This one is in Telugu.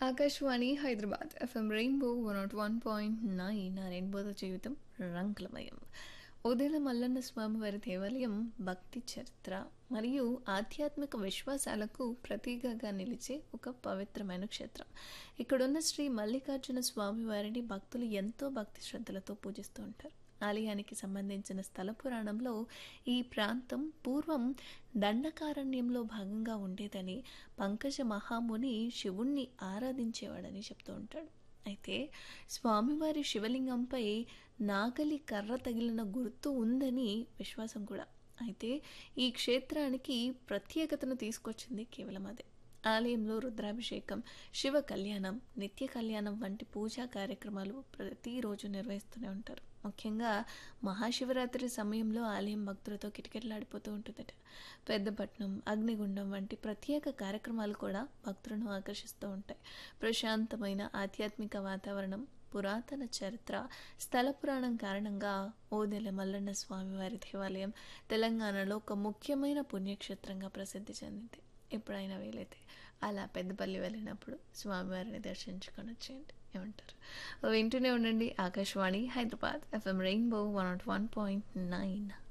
Akashvani Hyderabad FM rainbow one naught one point nine ఆ రెయిన్బోతో జీవితం రంగులమయం ఉదయల మల్లన్న స్వామివారి దేవాలయం భక్తి చరిత్ర మరియు ఆధ్యాత్మిక విశ్వాసాలకు ప్రతీకగా నిలిచే ఒక పవిత్రమైన క్షేత్రం ఇక్కడున్న శ్రీ మల్లికార్జున స్వామివారిని భక్తులు ఎంతో భక్తి శ్రద్ధలతో పూజిస్తూ ఉంటారు ఆలయానికి సంబంధించిన స్థల పురాణంలో ఈ ప్రాంతం పూర్వం దండకారణ్యంలో భాగంగా ఉండేదని పంకజ మహాముని శివుణ్ణి ఆరాధించేవాడని చెప్తూ ఉంటాడు అయితే స్వామివారి శివలింగంపై నాగలి కర్ర తగిలిన గుర్తు ఉందని విశ్వాసం కూడా అయితే ఈ క్షేత్రానికి ప్రత్యేకతను తీసుకొచ్చింది కేవలం అదే ఆలయంలో రుద్రాభిషేకం శివ కళ్యాణం నిత్య కళ్యాణం వంటి పూజా కార్యక్రమాలు ప్రతిరోజు నిర్వహిస్తూనే ఉంటారు ముఖ్యంగా మహాశివరాత్రి సమయంలో ఆలయం భక్తులతో కిటకిటలాడిపోతూ ఉంటుందట పెద్దపట్నం అగ్నిగుండం వంటి ప్రత్యేక కార్యక్రమాలు కూడా భక్తులను ఆకర్షిస్తూ ఉంటాయి ప్రశాంతమైన ఆధ్యాత్మిక వాతావరణం పురాతన చరిత్ర స్థల పురాణం కారణంగా ఓదెల మల్లన్న స్వామివారి దేవాలయం తెలంగాణలో ఒక ముఖ్యమైన పుణ్యక్షేత్రంగా ప్రసిద్ధి చెందింది ఎప్పుడైనా వీలైతే అలా పెద్దపల్లి వెళ్ళినప్పుడు స్వామివారిని దర్శించుకొని వచ్చేయండి ఏమంటారు వింటూనే ఉండండి Akashvani Hyderabad FM rainbow one naught one point nine